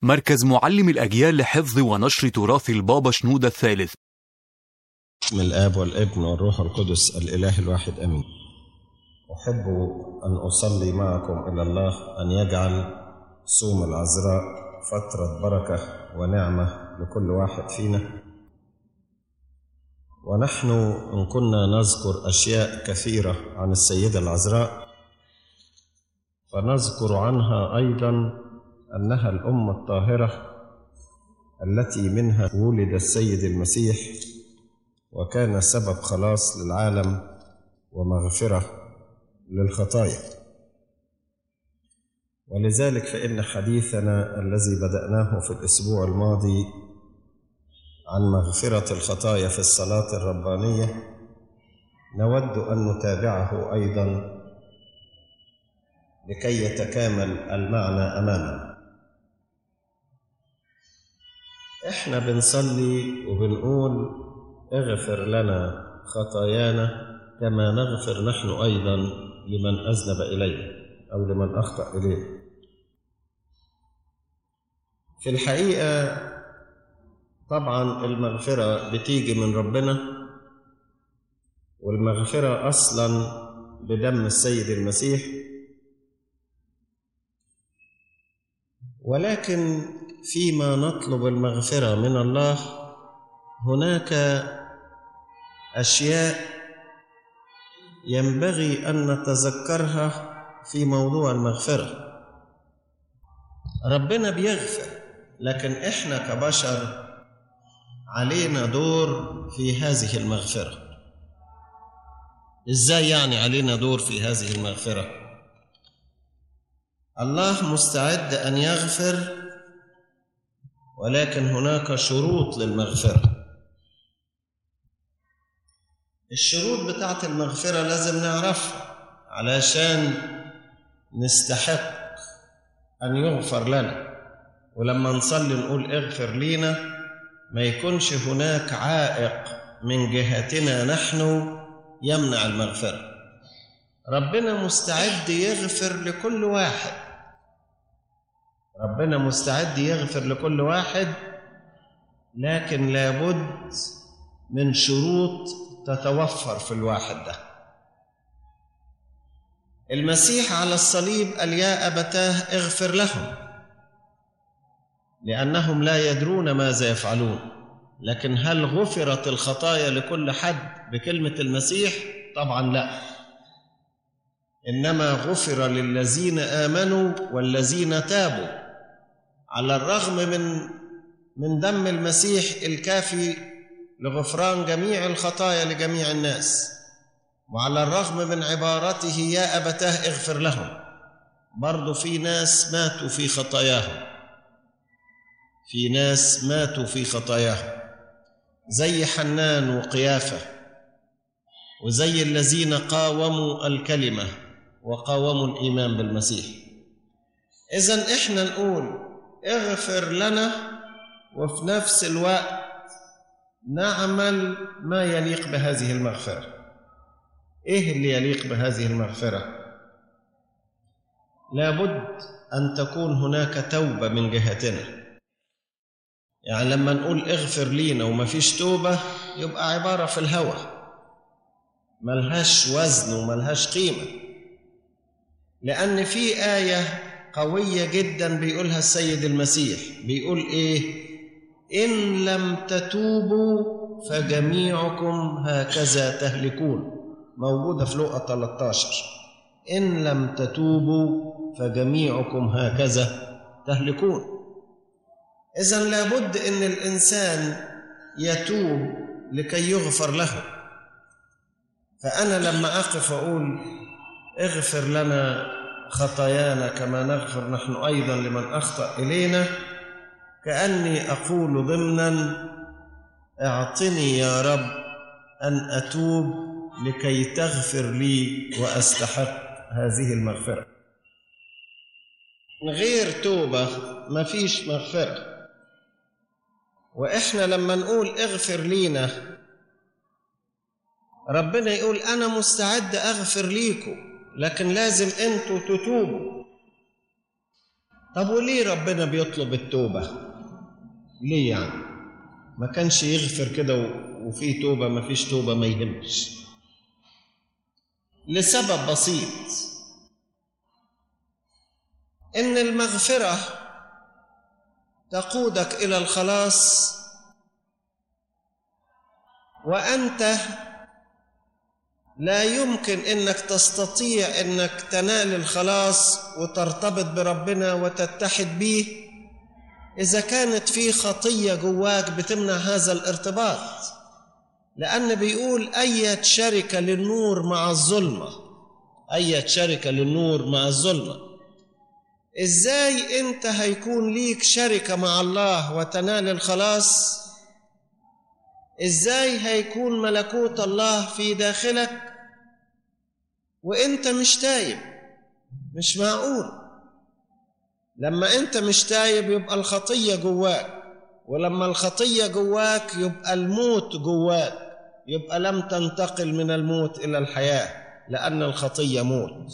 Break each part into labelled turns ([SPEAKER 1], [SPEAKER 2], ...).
[SPEAKER 1] مركز معلم الأجيال لحفظ ونشر تراث البابا شنودة الثالث
[SPEAKER 2] بسم الآب والابن والروح القدس الإله الواحد أمين أحب أن أصلي معكم إلى الله أن يجعل صوم العذراء فترة بركة ونعمة لكل واحد فينا ونحن إن كنا نذكر أشياء كثيرة عن السيدة العذراء فنذكر عنها أيضا أنها الأمة الطاهرة التي منها ولد السيد المسيح وكان سبب خلاص للعالم ومغفرة للخطايا ولذلك فإن حديثنا الذي بدأناه في الأسبوع الماضي عن مغفرة الخطايا في الصلاة الربانية نود أن نتابعه أيضا لكي يتكامل المعنى أمامنا إحنا بنصلي وبنقول اغفر لنا خطايانا كما نغفر نحن أيضا لمن أذنب إلينا أو لمن أخطأ إلينا في الحقيقة طبعا المغفرة بتيجي من ربنا والمغفرة أصلا بدم السيد المسيح ولكن فيما نطلب المغفرة من الله هناك أشياء ينبغي أن نتذكرها في موضوع المغفرة ربنا بيغفر لكن إحنا كبشر علينا دور في هذه المغفرة إزاي يعني علينا دور في هذه المغفرة الله مستعد أن يغفر ولكن هناك شروط للمغفرة الشروط بتاعت المغفرة لازم نعرفها علشان نستحق أن يغفر لنا ولما نصلي نقول اغفر لينا ما يكونش هناك عائق من جهتنا نحن يمنع المغفرة ربنا مستعد يغفر لكل واحد ربنا مستعد يغفر لكل واحد لكن لابد من شروط تتوفر في الواحد ده المسيح على الصليب قال يا أبتاه اغفر لهم لأنهم لا يدرون ماذا يفعلون لكن هل غفرت الخطايا لكل حد بكلمة المسيح؟ طبعا لا إنما غفر للذين آمنوا والذين تابوا على الرغم من من دم المسيح الكافي لغفران جميع الخطايا لجميع الناس وعلى الرغم من عبارته يا أبتاه اغفر لهم برضو في ناس ماتوا في خطاياهم في ناس ماتوا في خطاياهم زي حنان وقيافة وزي الذين قاوموا الكلمة وقاوموا الإيمان بالمسيح إذا إحنا نقول اغفر لنا وفي نفس الوقت نعمل ما يليق بهذه المغفرة إيه اللي يليق بهذه المغفرة؟ لابد أن تكون هناك توبة من جهتنا يعني لما نقول اغفر لينا وما فيش توبة يبقى عبارة في الهوى ملهاش وزن وملهاش قيمة لأن في آية قوية جدا بيقولها السيد المسيح بيقول إيه إن لم تتوبوا فجميعكم هكذا تهلكون موجودة في لقا 13 إن لم تتوبوا فجميعكم هكذا تهلكون إذا لابد أن الإنسان يتوب لكي يغفر له فأنا لما أقف أقول اغفر لنا خطايانا كما نغفر نحن أيضا لمن أخطأ إلينا كأني أقول ضمنا اعطني يا رب أن أتوب لكي تغفر لي وأستحق هذه المغفرة من غير توبة ما فيش مغفرة وإحنا لما نقول اغفر لينا ربنا يقول أنا مستعد أغفر ليكم لكن لازم أنتوا تتوبوا طب وليه ربنا بيطلب التوبة ليه يعني ما كانش يغفر كده وفي توبة ما فيش توبة ما يهمش لسبب بسيط ان المغفره تقودك الى الخلاص وانت لا يمكن انك تستطيع انك تنال الخلاص وترتبط بربنا وتتحد به اذا كانت في خطيه جواك بتمنع هذا الارتباط لان بيقول اية شركه للنور مع الظلمه اية شركه للنور مع الظلمه ازاي انت هيكون ليك شركه مع الله وتنال الخلاص ازاي هيكون ملكوت الله في داخلك وانت مش تايب مش معقول لما انت مش تايب يبقى الخطيه جواك ولما الخطيه جواك يبقى الموت جواك يبقى لم تنتقل من الموت الى الحياه لان الخطيه موت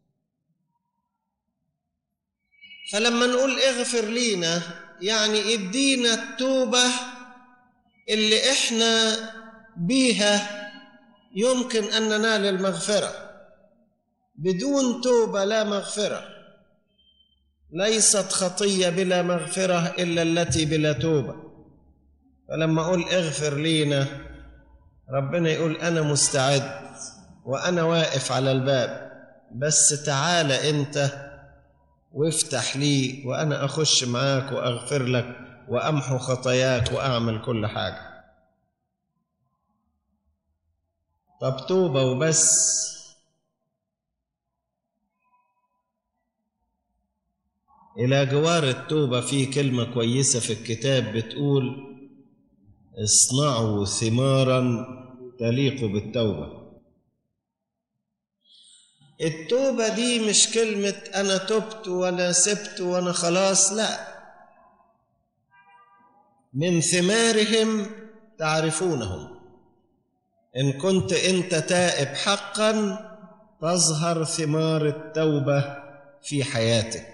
[SPEAKER 2] فلما نقول اغفر لينا يعني ادينا التوبه اللي احنا بيها يمكن ان ننال المغفره بدون توبه لا مغفره ليست خطيه بلا مغفره الا التي بلا توبه فلما اقول اغفر لينا ربنا يقول انا مستعد وانا واقف على الباب بس تعال انت وافتح لي وانا اخش معاك واغفر لك وامحو خطاياك واعمل كل حاجه طب توبه وبس الى جوار التوبه في كلمه كويسه في الكتاب بتقول اصنعوا ثمارا تليق بالتوبه التوبة دي مش كلمة أنا تبت وأنا سبت وأنا خلاص لا من ثمارهم تعرفونهم إن كنت أنت تائب حقا تظهر ثمار التوبة في حياتك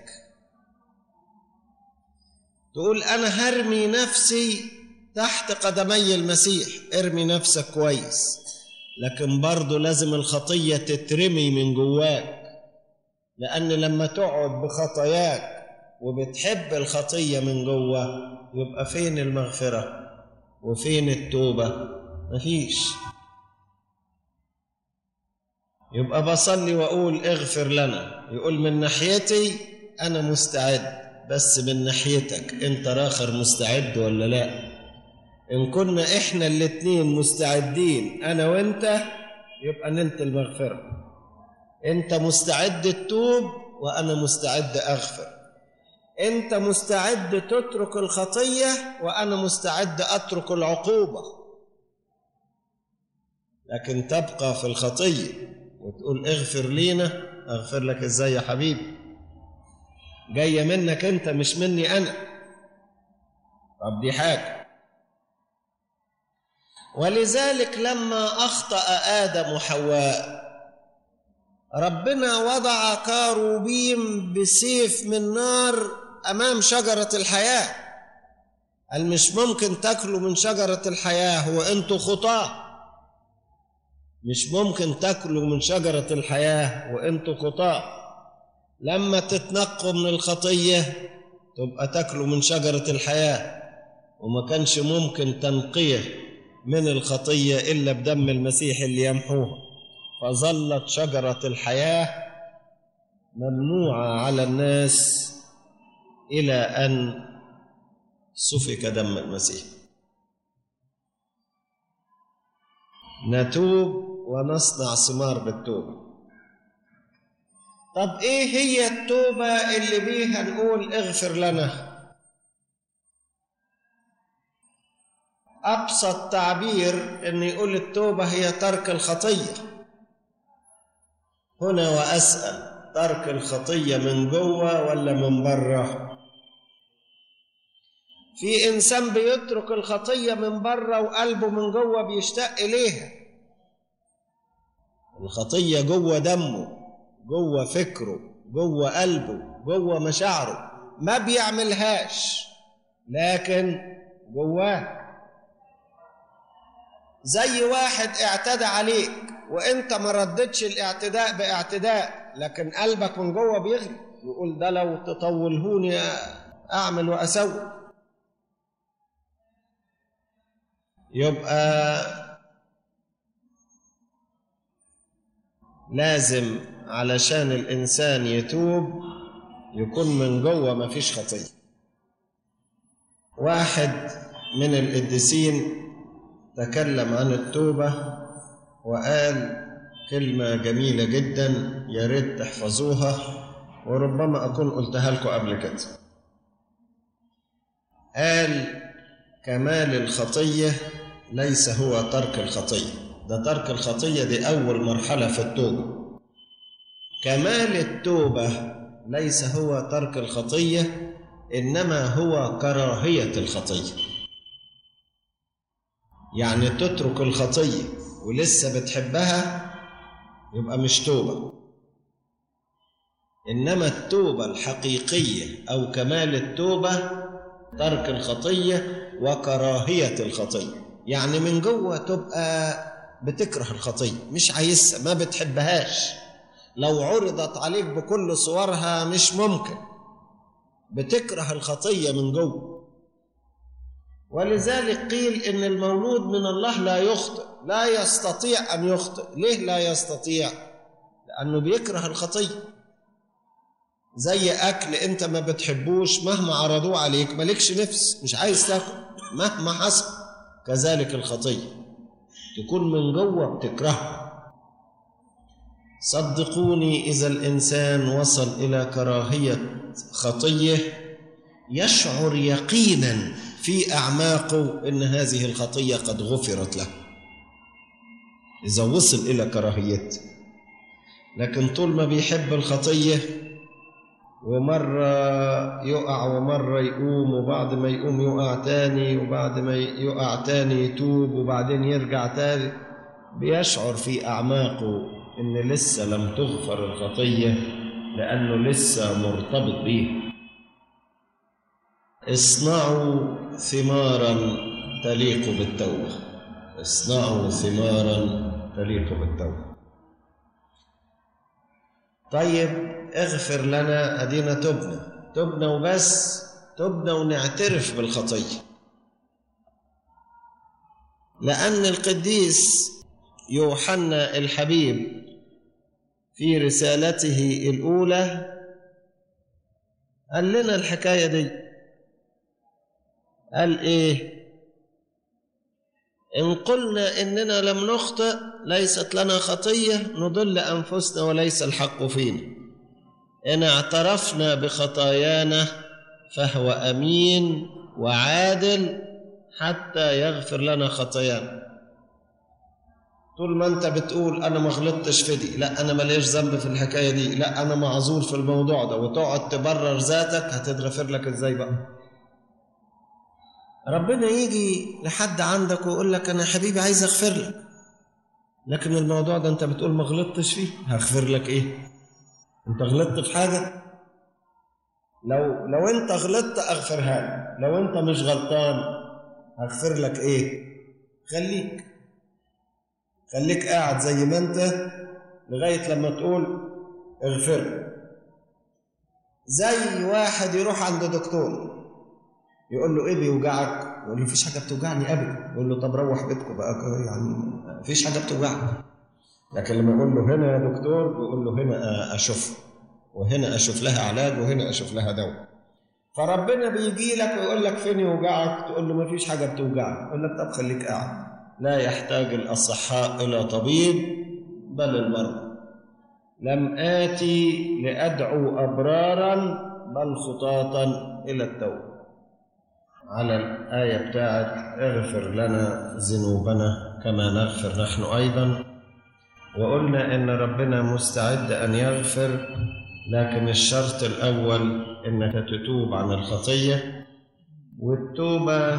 [SPEAKER 2] تقول أنا هرمي نفسي تحت قدمي المسيح ارمي نفسك كويس لكن برضه لازم الخطية تترمي من جواك لأن لما تقعد بخطاياك وبتحب الخطية من جوه يبقى فين المغفرة وفين التوبة مفيش يبقى بصلي وأقول اغفر لنا يقول من ناحيتي أنا مستعد بس من ناحيتك أنت راخر مستعد ولا لأ إن كنا إحنا الاتنين مستعدين أنا وأنت يبقى نلت المغفرة أنت مستعد تتوب وأنا مستعد أغفر أنت مستعد تترك الخطية وأنا مستعد أترك العقوبة لكن تبقى في الخطية وتقول اغفر لينا أغفر لك إزاي يا حبيبي جاية منك أنت مش مني أنا طب دي حاجة ولذلك لما اخطا ادم وحواء ربنا وضع كاروبيم بسيف من نار امام شجره الحياه قال مش ممكن تاكلوا من شجره الحياه وانتوا خطاه مش ممكن تاكلوا من شجره الحياه وانتوا خطاه لما تتنقوا من الخطيه تبقى تاكلوا من شجره الحياه وما كانش ممكن تنقيه من الخطيه الا بدم المسيح اللي يمحوها فظلت شجره الحياه ممنوعه على الناس الى ان سفك دم المسيح نتوب ونصنع ثمار بالتوبه طب ايه هي التوبه اللي بيها نقول اغفر لنا أبسط تعبير أن يقول التوبة هي ترك الخطية هنا وأسأل ترك الخطية من جوه ولا من بره في إنسان بيترك الخطية من بره وقلبه من جوه بيشتاق إليها الخطية جوه دمه جوه فكره جوه قلبه جوه مشاعره ما بيعملهاش لكن جواه زي واحد اعتدى عليك وانت ما ردتش الاعتداء باعتداء لكن قلبك من جوه بيغلي يقول ده لو تطولهوني اعمل واسوي يبقى لازم علشان الانسان يتوب يكون من جوه ما فيش خطيه واحد من القديسين تكلم عن التوبه وقال كلمه جميله جدا يا ريت تحفظوها وربما اكون قلتها لكم قبل كده قال كمال الخطيه ليس هو ترك الخطيه ده ترك الخطيه دي اول مرحله في التوبه كمال التوبه ليس هو ترك الخطيه انما هو كراهيه الخطيه يعني تترك الخطيه ولسه بتحبها يبقى مش توبه انما التوبه الحقيقيه او كمال التوبه ترك الخطيه وكراهيه الخطيه يعني من جوه تبقى بتكره الخطيه مش عايزها ما بتحبهاش لو عرضت عليك بكل صورها مش ممكن بتكره الخطيه من جوه ولذلك قيل ان المولود من الله لا يخطئ لا يستطيع ان يخطئ ليه لا يستطيع لانه بيكره الخطيه زي اكل انت ما بتحبوش مهما عرضوه عليك مالكش نفس مش عايز تاكل مهما حصل كذلك الخطيه تكون من جوه بتكرهها صدقوني اذا الانسان وصل الى كراهيه خطيه يشعر يقينا في اعماقه ان هذه الخطيه قد غفرت له اذا وصل الى كراهيتها لكن طول ما بيحب الخطيه ومرة يقع ومرة يقوم وبعد ما يقوم يقع تاني وبعد ما يقع تاني يتوب وبعدين يرجع تاني بيشعر في أعماقه إن لسه لم تغفر الخطية لأنه لسه مرتبط بيها اصنعوا ثمارا تليق بالتوبة اصنعوا ثمارا تليق بالتوبة طيب اغفر لنا ادينا تبنا تبنا وبس تبنا ونعترف بالخطيه لان القديس يوحنا الحبيب في رسالته الاولى قال لنا الحكايه دي قال ايه ان قلنا اننا لم نخطئ ليست لنا خطيه نضل انفسنا وليس الحق فينا إن اعترفنا بخطايانا فهو أمين وعادل حتى يغفر لنا خطايانا طول ما أنت بتقول أنا ما غلطتش في دي لا أنا ماليش ذنب في الحكاية دي لا أنا معذور في الموضوع ده وتقعد تبرر ذاتك هتتغفر لك إزاي بقى ربنا يجي لحد عندك ويقول لك أنا حبيبي عايز أغفر لك لكن الموضوع ده أنت بتقول ما غلطتش فيه هغفر لك إيه انت غلطت في حاجة لو لو انت غلطت اغفرها لك لو انت مش غلطان هغفر لك ايه خليك خليك قاعد زي ما انت لغاية لما تقول اغفر زي واحد يروح عند دكتور يقول له ايه بيوجعك يقول له مفيش حاجه بتوجعني ابدا يقول له طب روح بيتكم بقى يعني مفيش حاجه بتوجعك لكن لما يقول له هنا يا دكتور يقول له هنا اشوف وهنا اشوف لها علاج وهنا اشوف لها دواء فربنا بيجي لك ويقول لك فين يوجعك تقول له ما فيش حاجه بتوجعك يقول لك طب خليك قاعد لا يحتاج الاصحاء الى طبيب بل المرضى لم اتي لادعو ابرارا بل خطاطا الى التوبه على الايه بتاعت اغفر لنا ذنوبنا كما نغفر نحن ايضا وقلنا ان ربنا مستعد ان يغفر لكن الشرط الاول انك تتوب عن الخطيه والتوبه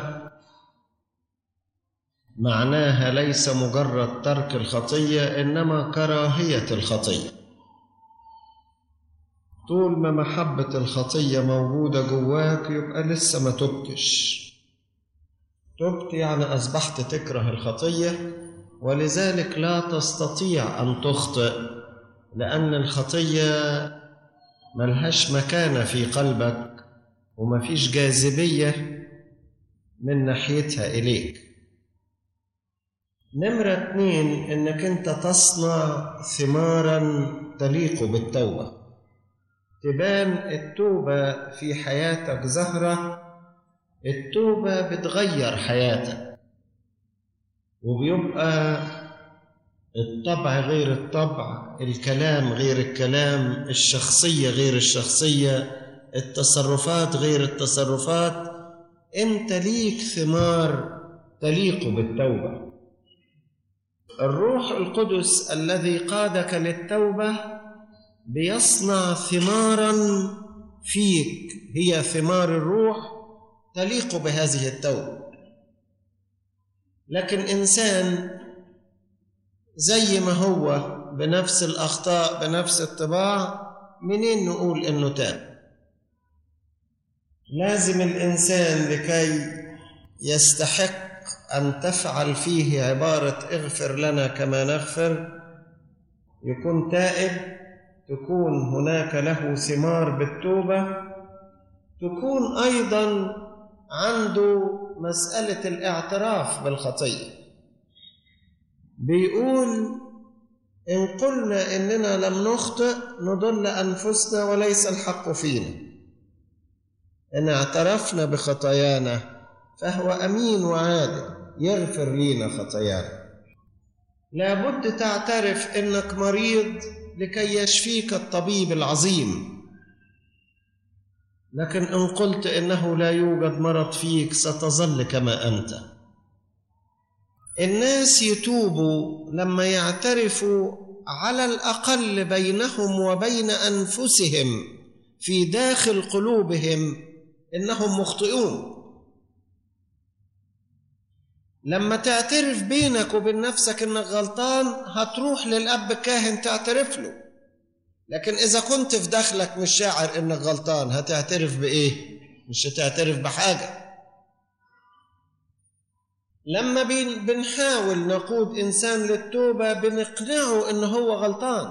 [SPEAKER 2] معناها ليس مجرد ترك الخطيه انما كراهيه الخطيه طول ما محبة الخطية موجودة جواك يبقى لسه ما تبتش تبت يعني أصبحت تكره الخطية ولذلك لا تستطيع أن تخطئ لأن الخطية ملهاش مكانة في قلبك ومفيش جاذبية من ناحيتها إليك نمرة اتنين إنك أنت تصنع ثمارا تليق بالتوبة تبان التوبة في حياتك زهرة التوبة بتغير حياتك وبيبقى الطبع غير الطبع الكلام غير الكلام الشخصية غير الشخصية التصرفات غير التصرفات انت ليك ثمار تليق بالتوبة الروح القدس الذي قادك للتوبة بيصنع ثمارا فيك هي ثمار الروح تليق بهذه التوبة لكن إنسان زي ما هو بنفس الأخطاء بنفس الطباع منين نقول إنه تاب لازم الإنسان لكي يستحق أن تفعل فيه عبارة اغفر لنا كما نغفر يكون تائب تكون هناك له ثمار بالتوبة تكون أيضا عنده مسألة الاعتراف بالخطية بيقول إن قلنا إننا لم نخطئ نضل أنفسنا وليس الحق فينا إن اعترفنا بخطايانا فهو أمين وعادل يغفر لينا خطايانا لابد تعترف إنك مريض لكي يشفيك الطبيب العظيم لكن إن قلت إنه لا يوجد مرض فيك ستظل كما أنت الناس يتوبوا لما يعترفوا على الأقل بينهم وبين أنفسهم في داخل قلوبهم إنهم مخطئون لما تعترف بينك وبين نفسك إنك غلطان هتروح للأب كاهن تعترف له لكن إذا كنت في داخلك مش شاعر إنك غلطان هتعترف بإيه؟ مش هتعترف بحاجة لما بنحاول نقود إنسان للتوبة بنقنعه إن هو غلطان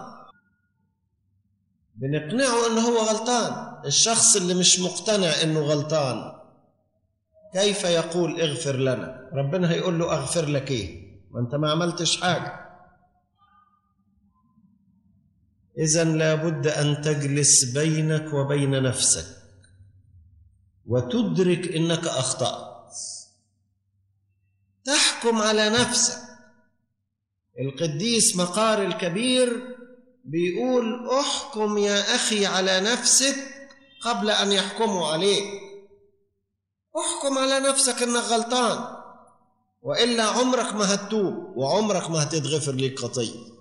[SPEAKER 2] بنقنعه إن هو غلطان الشخص اللي مش مقتنع إنه غلطان كيف يقول اغفر لنا ربنا هيقول له اغفر لك ايه ما انت ما عملتش حاجه اذا لابد ان تجلس بينك وبين نفسك وتدرك انك اخطات تحكم على نفسك القديس مقار الكبير بيقول احكم يا اخي على نفسك قبل ان يحكموا عليك احكم على نفسك انك غلطان والا عمرك ما هتتوب وعمرك ما هتتغفر ليك خطيه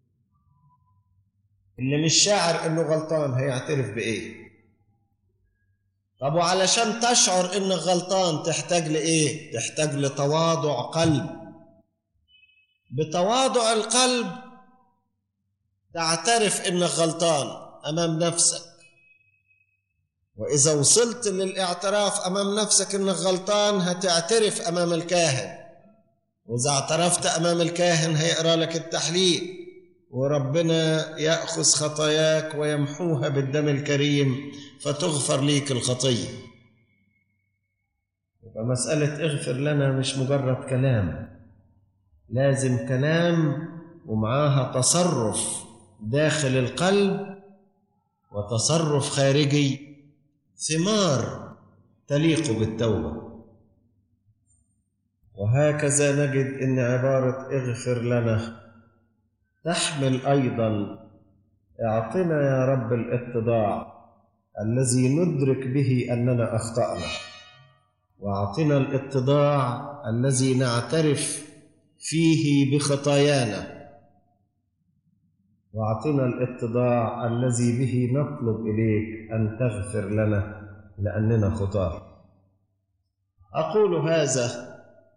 [SPEAKER 2] اللي مش شاعر انه غلطان هيعترف بايه طب وعلشان تشعر انك غلطان تحتاج لايه تحتاج لتواضع قلب بتواضع القلب تعترف انك غلطان امام نفسك وإذا وصلت للاعتراف أمام نفسك إنك غلطان هتعترف أمام الكاهن وإذا اعترفت أمام الكاهن هيقرأ لك التحليل وربنا يأخذ خطاياك ويمحوها بالدم الكريم فتغفر ليك الخطية يبقى مسألة اغفر لنا مش مجرد كلام لازم كلام ومعاها تصرف داخل القلب وتصرف خارجي ثمار تليق بالتوبة وهكذا نجد ان عبارة اغفر لنا تحمل ايضا اعطنا يا رب الاتضاع الذي ندرك به اننا اخطانا واعطنا الاتضاع الذي نعترف فيه بخطايانا واعطنا الاتضاع الذي به نطلب اليك ان تغفر لنا لاننا خطاه اقول هذا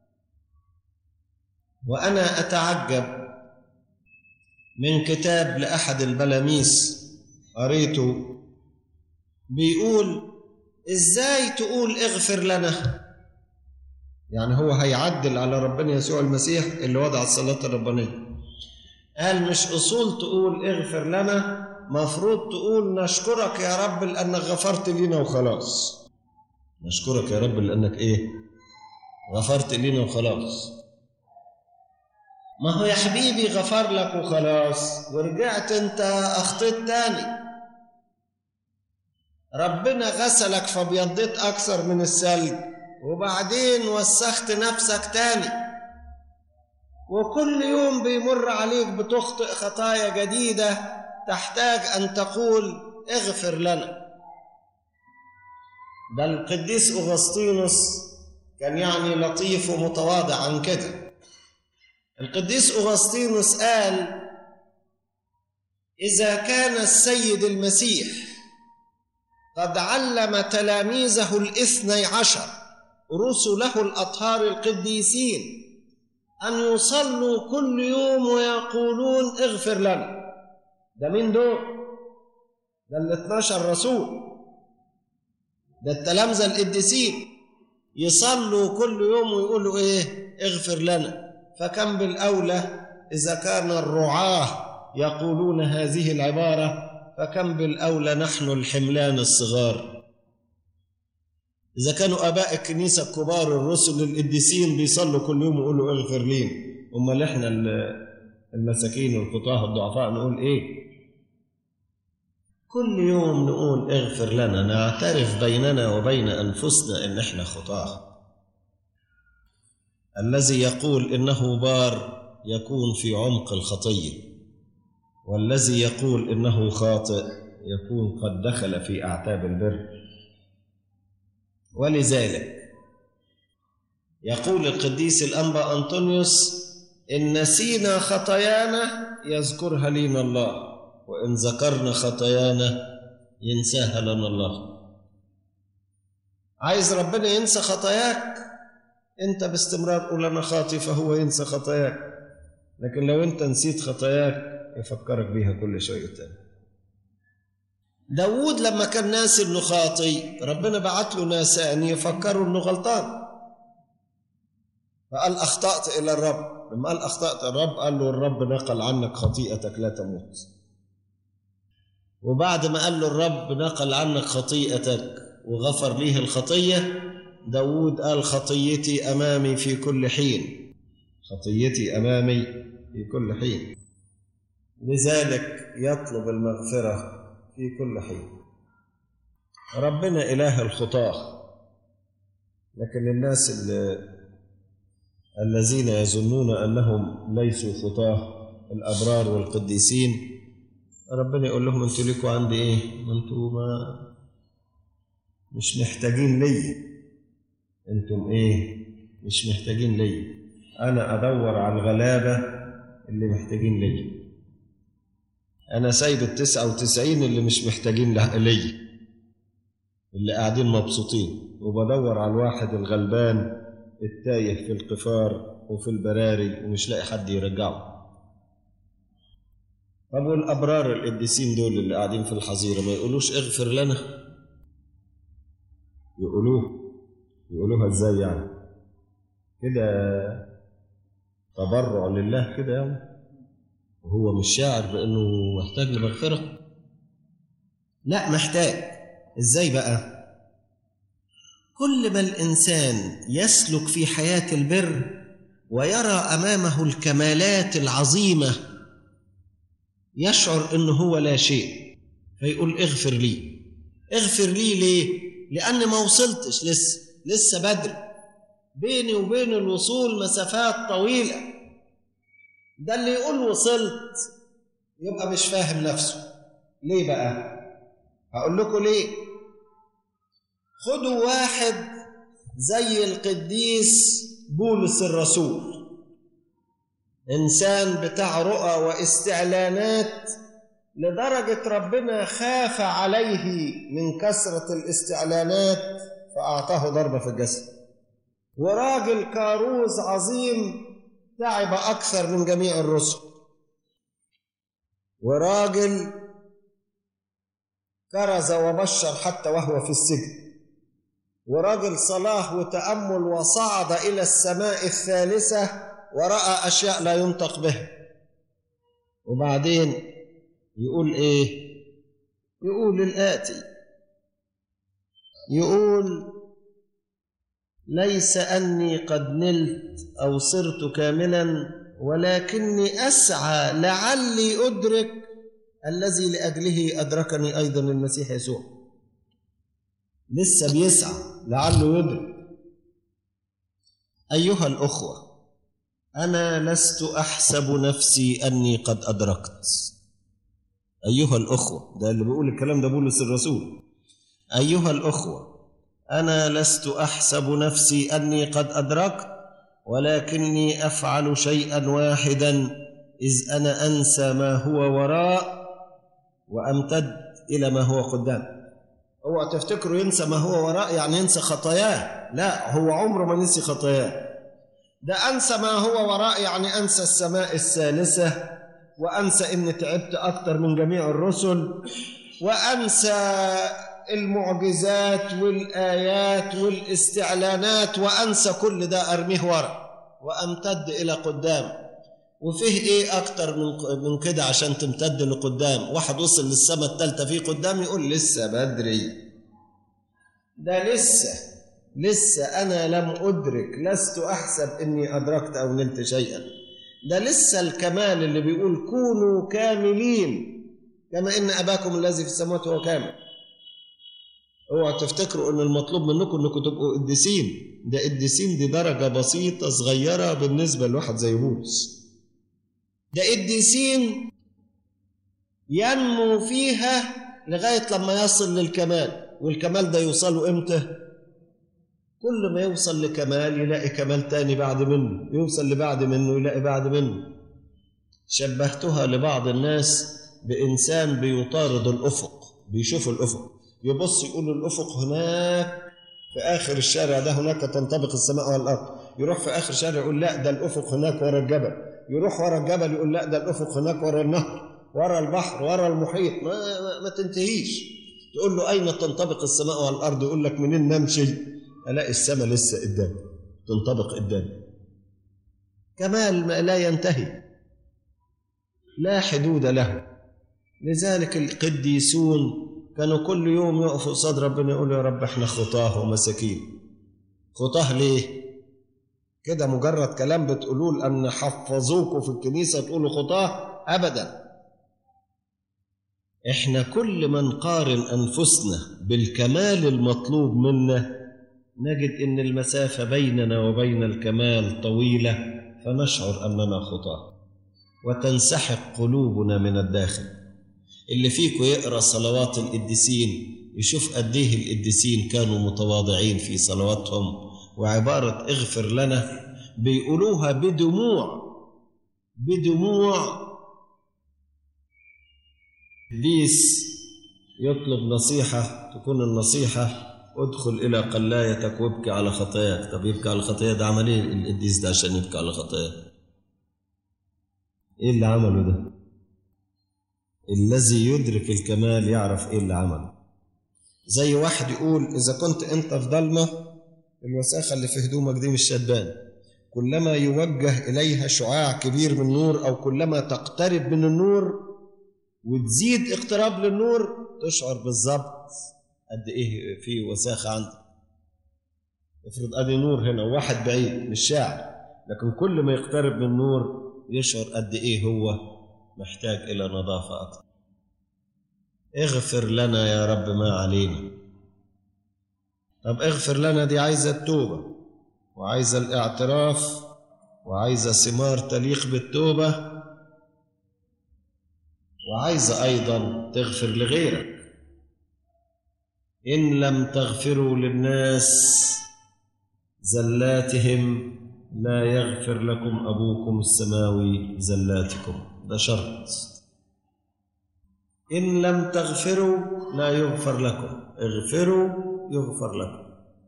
[SPEAKER 2] وانا اتعجب من كتاب لاحد البلاميس قريته بيقول ازاي تقول اغفر لنا يعني هو هيعدل على ربنا يسوع المسيح اللي وضع الصلاة الربانية قال مش أصول تقول اغفر لنا مفروض تقول نشكرك يا رب لأنك غفرت لنا وخلاص نشكرك يا رب لأنك إيه غفرت لنا وخلاص ما هو يا حبيبي غفر لك وخلاص ورجعت انت اخطيت تاني ربنا غسلك فبيضيت اكثر من الثلج وبعدين وسخت نفسك تاني وكل يوم بيمر عليك بتخطئ خطايا جديدة تحتاج أن تقول اغفر لنا ده القديس أغسطينوس كان يعني لطيف ومتواضع عن كده القديس أغسطينوس قال إذا كان السيد المسيح قد علم تلاميذه الاثني عشر رسله الأطهار القديسين أن يصلوا كل يوم ويقولون اغفر لنا ده مين دول؟ ده ال 12 رسول ده التلامذة القديسين يصلوا كل يوم ويقولوا ايه؟ اغفر لنا فكم بالأولى إذا كان الرعاة يقولون هذه العبارة فكم بالأولى نحن الحملان الصغار إذا كانوا آباء الكنيسة الكبار الرسل القديسين بيصلوا كل يوم ويقولوا اغفر لي أمال إحنا المساكين والخطاة الضعفاء نقول إيه؟ كل يوم نقول اغفر لنا نعترف بيننا وبين أنفسنا إن إحنا خطاة الذي يقول إنه بار يكون في عمق الخطية والذي يقول إنه خاطئ يكون قد دخل في أعتاب البر ولذلك يقول القديس الأنبا أنطونيوس إن نسينا خطايانا يذكرها لنا الله وإن ذكرنا خطايانا ينساها لنا الله عايز ربنا ينسى خطاياك انت باستمرار قول انا خاطي فهو ينسى خطاياك لكن لو انت نسيت خطاياك يفكرك بيها كل شويه تاني داود لما كان ناسي انه خاطي ربنا بعت له ناسان يفكروا انه غلطان فقال اخطات الى الرب لما قال اخطات الرب قال له الرب نقل عنك خطيئتك لا تموت وبعد ما قال له الرب نقل عنك خطيئتك وغفر ليه الخطيه داود قال خطيتي أمامي في كل حين خطيتي أمامي في كل حين لذلك يطلب المغفرة في كل حين ربنا إله الخطاة لكن الناس اللي الذين يظنون أنهم ليسوا خطاة الأبرار والقديسين ربنا يقول لهم أنتوا ليكوا عندي إيه؟ ما أنتوا ما مش محتاجين ليا انتم ايه مش محتاجين ليا انا ادور على الغلابه اللي محتاجين ليا انا سايب التسعة وتسعين اللي مش محتاجين ليا اللي قاعدين مبسوطين وبدور على الواحد الغلبان التايه في القفار وفي البراري ومش لاقي حد يرجعه طب والابرار القديسين دول اللي قاعدين في الحظيره ما يقولوش اغفر لنا يقولوه يقولوها ازاي يعني كده تبرع لله كده يعني وهو مش شاعر بانه محتاج لمغفره لا محتاج ازاي بقى كل ما الانسان يسلك في حياه البر ويرى امامه الكمالات العظيمه يشعر انه هو لا شيء فيقول اغفر لي اغفر لي ليه لان ما وصلتش لسه لسه بدري بيني وبين الوصول مسافات طويلة ده اللي يقول وصلت يبقى مش فاهم نفسه ليه بقى هقول لكم ليه خدوا واحد زي القديس بولس الرسول انسان بتاع رؤى واستعلانات لدرجه ربنا خاف عليه من كثره الاستعلانات فأعطاه ضربة في الجسد وراجل كاروز عظيم تعب أكثر من جميع الرسل وراجل كرز وبشر حتى وهو في السجن وراجل صلاح وتأمل وصعد إلى السماء الثالثة ورأى أشياء لا ينطق بها وبعدين يقول إيه يقول الآتي يقول ليس أني قد نلت أو صرت كاملا ولكني أسعى لعلي أدرك الذي لأجله أدركني أيضا المسيح يسوع لسه بيسعى لعله يدرك أيها الأخوة أنا لست أحسب نفسي أني قد أدركت أيها الأخوة ده اللي بيقول الكلام ده بولس الرسول أيها الأخوة أنا لست أحسب نفسي أني قد أدركت ولكني أفعل شيئا واحدا إذ أنا أنسى ما هو وراء وأمتد إلى ما هو قدام اوعى تفتكروا ينسى ما هو وراء يعني ينسى خطاياه لا هو عمره ما نسي خطاياه ده أنسى ما هو وراء يعني أنسى السماء الثالثة وأنسى إني تعبت أكتر من جميع الرسل وأنسى المعجزات والآيات والاستعلانات وأنسى كل ده أرميه ورا وأمتد إلى قدام وفيه إيه أكتر من من كده عشان تمتد لقدام واحد وصل للسماء الثالثة فيه قدام يقول لسه بدري ده لسه لسه أنا لم أدرك لست أحسب إني أدركت أو نلت شيئا ده لسه الكمال اللي بيقول كونوا كاملين كما إن أباكم الذي في السماوات هو كامل اوعوا تفتكروا ان المطلوب منكم انكم تبقوا قديسين ده قديسين دي درجه بسيطه صغيره بالنسبه لواحد زي بولس ده قديسين ينمو فيها لغايه لما يصل للكمال والكمال ده يوصله امتى كل ما يوصل لكمال يلاقي كمال تاني بعد منه يوصل لبعد منه يلاقي بعد منه شبهتها لبعض الناس بإنسان بيطارد الأفق بيشوف الأفق يبص يقول الأفق هناك في آخر الشارع ده هناك تنطبق السماء والأرض يروح في آخر الشارع يقول لا ده الأفق هناك ورا الجبل يروح ورا الجبل يقول لا ده الأفق هناك ورا النهر ورا البحر ورا المحيط ما, ما, ما تنتهيش تقول له أين تنطبق السماء والأرض يقول لك منين نمشي ألاقي السماء لسه قدامي تنطبق قدامي كمال ما لا ينتهي لا حدود له لذلك القديسون كانوا كل يوم يقفوا قصاد ربنا يقولوا يا رب احنا خطاه ومساكين خطاه ليه كده مجرد كلام بتقولوه لأن حفظوكوا في الكنيسة تقولوا خطاه أبدا احنا كل ما نقارن أنفسنا بالكمال المطلوب منا نجد ان المسافه بيننا وبين الكمال طويله فنشعر اننا خطاه وتنسحق قلوبنا من الداخل اللي فيكم يقرا صلوات القديسين يشوف قد ايه القديسين كانوا متواضعين في صلواتهم وعباره اغفر لنا بيقولوها بدموع بدموع قديس يطلب نصيحه تكون النصيحه ادخل إلى قلايتك وابكي على خطاياك طب يبكي على خطايا ده عمل ايه القديس ده عشان يبكي على خطاياك ايه اللي عمله ده الذي يدرك الكمال يعرف ايه اللي عمله زي واحد يقول اذا كنت انت في ضلمه الوساخه اللي في هدومك دي مش شدان كلما يوجه اليها شعاع كبير من النور او كلما تقترب من النور وتزيد اقتراب للنور تشعر بالظبط قد ايه في وساخه عندك افرض ادي نور هنا وواحد بعيد مش شاعر لكن كل ما يقترب من النور يشعر قد ايه هو محتاج الى نظافه اكثر اغفر لنا يا رب ما علينا طب اغفر لنا دي عايزه التوبه وعايزه الاعتراف وعايزه ثمار تليق بالتوبه وعايزه ايضا تغفر لغيرك إن لم تغفروا للناس زلاتهم لا يغفر لكم أبوكم السماوي زلاتكم ده شرط إن لم تغفروا لا يغفر لكم اغفروا يغفر لكم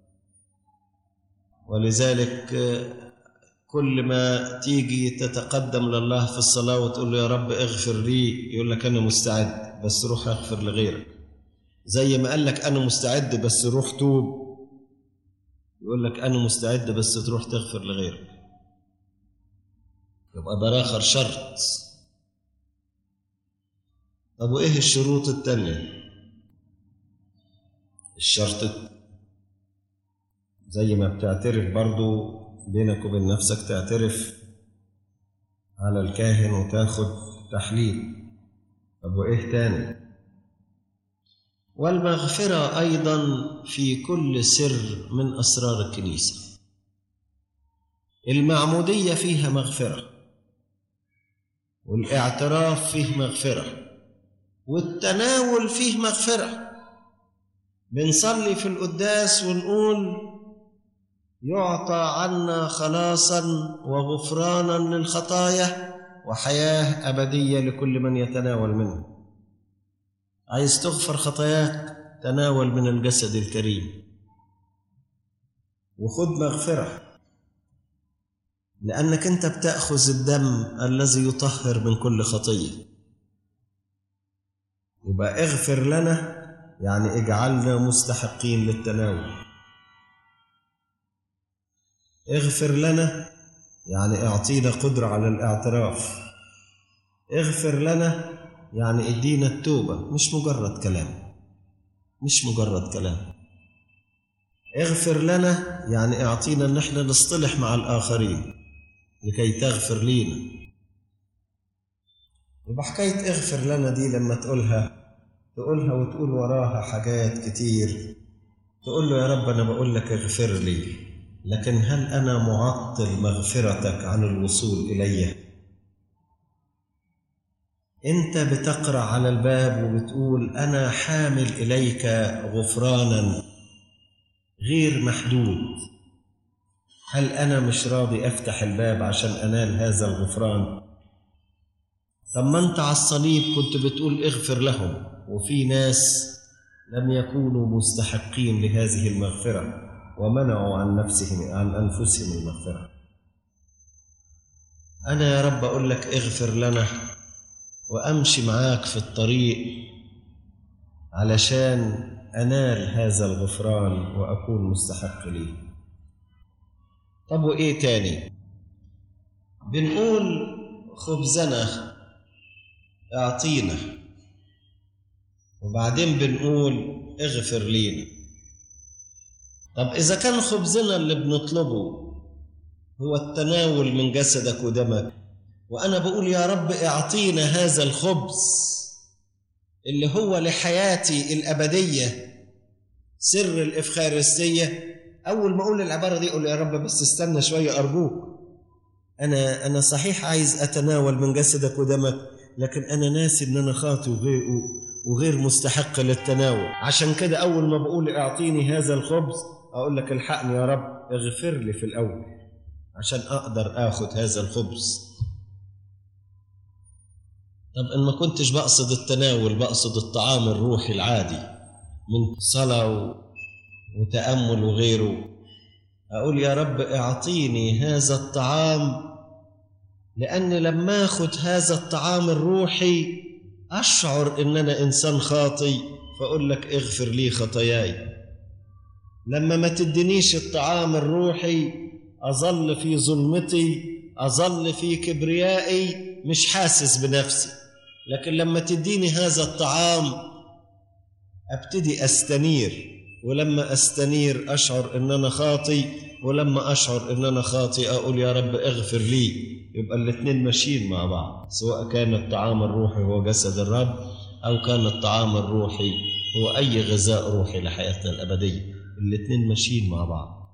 [SPEAKER 2] ولذلك كل ما تيجي تتقدم لله في الصلاة وتقول له يا رب اغفر لي يقول لك أنا مستعد بس روح اغفر لغيرك زي ما قال لك أنا مستعد بس روح توب يقول لك أنا مستعد بس تروح تغفر لغيرك يبقى ده آخر شرط طب وإيه الشروط التانية؟ الشرط زي ما بتعترف برضو بينك وبين نفسك تعترف على الكاهن وتاخد تحليل طب وإيه تاني؟ والمغفرة أيضا في كل سر من أسرار الكنيسة المعمودية فيها مغفرة والاعتراف فيه مغفرة والتناول فيه مغفرة بنصلي في القداس ونقول يعطى عنا خلاصا وغفرانا للخطايا وحياة أبدية لكل من يتناول منه عايز تغفر خطاياك تناول من الجسد الكريم وخذ مغفرة لأنك أنت بتأخذ الدم الذي يطهر من كل خطية يبقى اغفر لنا يعني اجعلنا مستحقين للتناول اغفر لنا يعني اعطينا قدرة على الاعتراف اغفر لنا يعني ادينا التوبة مش مجرد كلام مش مجرد كلام اغفر لنا يعني اعطينا ان احنا نصطلح مع الاخرين لكي تغفر لينا يبقى حكاية اغفر لنا دي لما تقولها تقولها وتقول وراها حاجات كتير تقول له يا رب انا بقول لك اغفر لي لكن هل انا معطل مغفرتك عن الوصول الي انت بتقرا على الباب وبتقول انا حامل اليك غفرانا غير محدود هل انا مش راضي افتح الباب عشان انال هذا الغفران طب ما انت على الصليب كنت بتقول اغفر لهم وفي ناس لم يكونوا مستحقين لهذه المغفره ومنعوا عن نفسهم عن انفسهم المغفره انا يا رب اقول لك اغفر لنا وامشي معاك في الطريق علشان انال هذا الغفران واكون مستحق ليه طب وايه تاني بنقول خبزنا اعطينا وبعدين بنقول اغفر لينا طب اذا كان خبزنا اللي بنطلبه هو التناول من جسدك ودمك وانا بقول يا رب اعطينا هذا الخبز اللي هو لحياتي الابديه سر الافخارستيه اول ما اقول العباره دي اقول يا رب بس استنى شويه ارجوك انا انا صحيح عايز اتناول من جسدك ودمك لكن انا ناسي ان انا خاطي وغير وغير مستحق للتناول عشان كده اول ما بقول اعطيني هذا الخبز اقول لك الحقني يا رب اغفر لي في الاول عشان اقدر اخد هذا الخبز طب ان ما كنتش بقصد التناول بقصد الطعام الروحي العادي من صلاه وتامل وغيره اقول يا رب اعطيني هذا الطعام لان لما اخد هذا الطعام الروحي اشعر ان انا انسان خاطي فاقول لك اغفر لي خطاياي لما ما تدينيش الطعام الروحي اظل في ظلمتي اظل في كبريائي مش حاسس بنفسي لكن لما تديني هذا الطعام ابتدي استنير ولما استنير اشعر ان انا خاطي ولما اشعر ان انا خاطي اقول يا رب اغفر لي يبقى الاثنين ماشيين مع بعض سواء كان الطعام الروحي هو جسد الرب او كان الطعام الروحي هو اي غذاء روحي لحياتنا الابديه الاثنين ماشيين مع بعض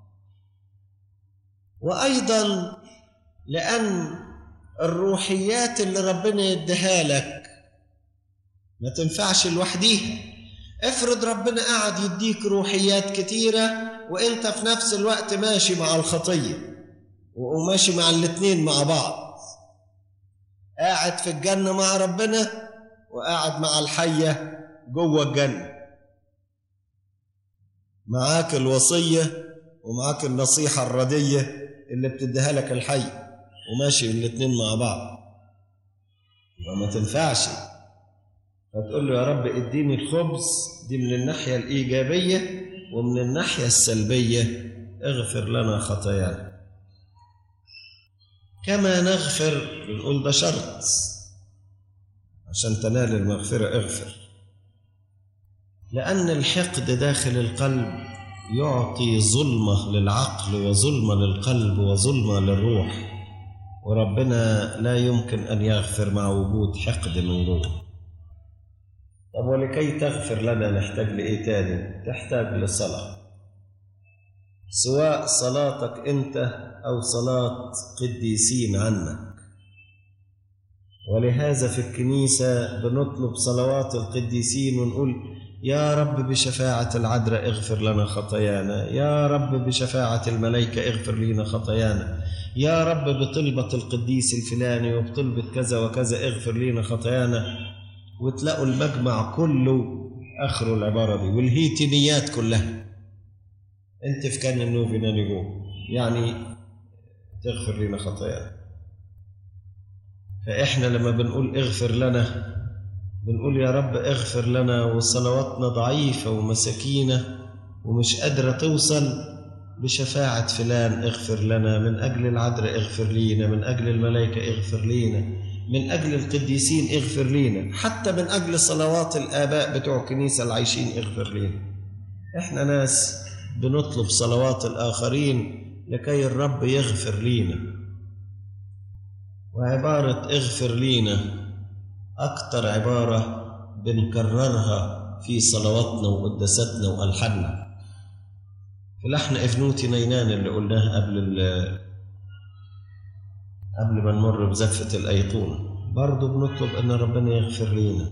[SPEAKER 2] وايضا لان الروحيات اللي ربنا يديها لك ما تنفعش لوحديها افرض ربنا قاعد يديك روحيات كتيرة وانت في نفس الوقت ماشي مع الخطية وماشي مع الاتنين مع بعض قاعد في الجنة مع ربنا وقاعد مع الحية جوه الجنة معاك الوصية ومعاك النصيحة الردية اللي بتديها لك الحي وماشي الاتنين مع بعض يبقى ما تنفعش فتقول له يا رب اديني الخبز دي من الناحية الإيجابية ومن الناحية السلبية اغفر لنا خطايانا كما نغفر بنقول ده شرط عشان تنال المغفرة اغفر لأن الحقد داخل القلب يعطي ظلمة للعقل وظلمة للقلب وظلمة للروح وربنا لا يمكن أن يغفر مع وجود حقد من جوه طب ولكي تغفر لنا نحتاج لإيه تاني؟ تحتاج لصلاة سواء صلاتك أنت أو صلاة قديسين عنك ولهذا في الكنيسة بنطلب صلوات القديسين ونقول يا رب بشفاعة العذراء اغفر لنا خطايانا يا رب بشفاعة الملائكة اغفر لنا خطايانا يا رب بطلبة القديس الفلاني وبطلبة كذا وكذا اغفر لنا خطايانا وتلاقوا المجمع كله آخره العبارة دي والهيتينيات كلها انت في كان النوفي نانيجو يعني تغفر لنا خطايانا فإحنا لما بنقول اغفر لنا بنقول يا رب اغفر لنا وصلواتنا ضعيفة ومساكينة ومش قادرة توصل بشفاعة فلان اغفر لنا من أجل العذراء اغفر لينا من أجل الملائكة اغفر لينا من أجل القديسين اغفر لينا حتى من أجل صلوات الآباء بتوع الكنيسة العايشين اغفر لينا احنا ناس بنطلب صلوات الآخرين لكي الرب يغفر لينا وعبارة اغفر لينا أكتر عبارة بنكررها في صلواتنا وقداستنا وألحاننا في لحن إفنوتي نينان اللي قلناه قبل قبل ما نمر بزفة الأيقونة برضه بنطلب أن ربنا يغفر لينا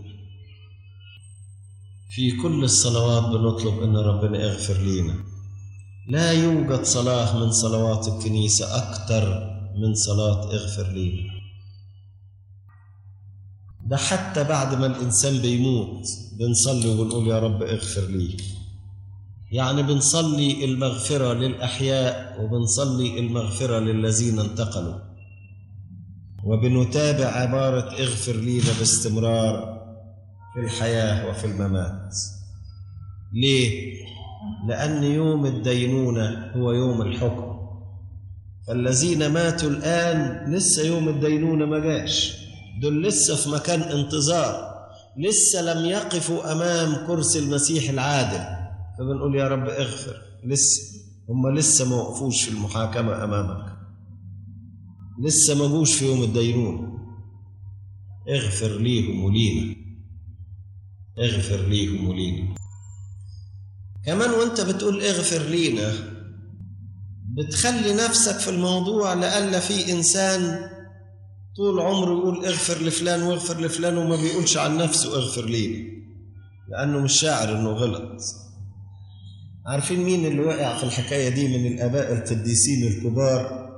[SPEAKER 2] في كل الصلوات بنطلب أن ربنا يغفر لينا لا يوجد صلاة من صلوات الكنيسة أكثر من صلاة اغفر لينا ده حتى بعد ما الإنسان بيموت بنصلي وبنقول يا رب اغفر لي يعني بنصلي المغفرة للأحياء وبنصلي المغفرة للذين انتقلوا وبنتابع عبارة اغفر لينا باستمرار في الحياة وفي الممات ليه؟ لأن يوم الدينونة هو يوم الحكم فالذين ماتوا الآن لسه يوم الدينونة ما جاش دول لسه في مكان انتظار لسه لم يقفوا أمام كرسي المسيح العادل فبنقول يا رب اغفر لسه هم لسه ما وقفوش في المحاكمة أمامك لسه ما جوش في يوم الدينونة اغفر ليهم ولينا اغفر ليهم ولينا كمان وانت بتقول اغفر لينا بتخلي نفسك في الموضوع لألا في إنسان طول عمره يقول اغفر لفلان واغفر لفلان وما بيقولش عن نفسه اغفر لينا لأنه مش شاعر إنه غلط عارفين مين اللي وقع في الحكاية دي من الآباء القديسين الكبار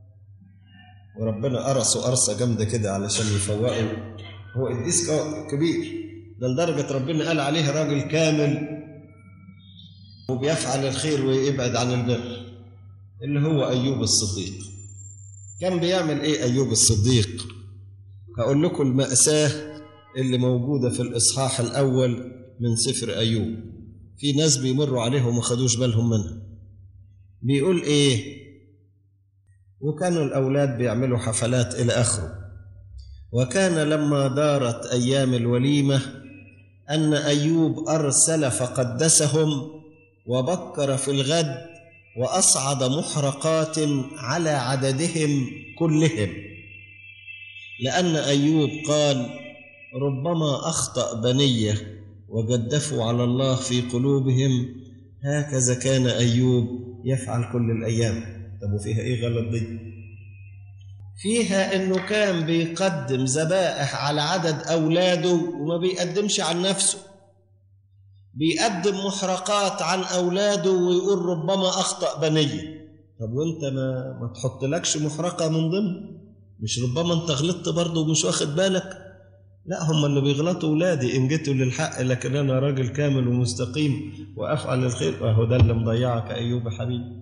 [SPEAKER 2] وربنا قرصه قرصة جامدة كده علشان يفوقه هو قديس كبير ده لدرجة ربنا قال عليه راجل كامل وبيفعل الخير ويبعد عن البر اللي هو أيوب الصديق كان بيعمل إيه أيوب الصديق هقول لكم المأساة اللي موجودة في الإصحاح الأول من سفر أيوب في ناس بيمروا عليهم ما خدوش بالهم منها بيقول إيه وكانوا الأولاد بيعملوا حفلات إلى آخره وكان لما دارت أيام الوليمة أن أيوب أرسل فقدسهم وبكر في الغد وأصعد محرقات على عددهم كلهم لأن أيوب قال ربما أخطأ بنية وجدفوا على الله في قلوبهم هكذا كان أيوب يفعل كل الأيام طب وفيها إيه غلط دي؟ فيها إنه كان بيقدم ذبائح على عدد أولاده وما بيقدمش عن نفسه بيقدم محرقات عن أولاده ويقول ربما أخطأ بنية طب وانت ما ما تحطلكش محرقة من ضمن مش ربما انت غلطت برضه ومش واخد بالك لا هم اللي بيغلطوا ولادي ان جيتوا للحق لكن انا راجل كامل ومستقيم وافعل الخير اهو ده اللي مضيعك ايوب يا حبيبي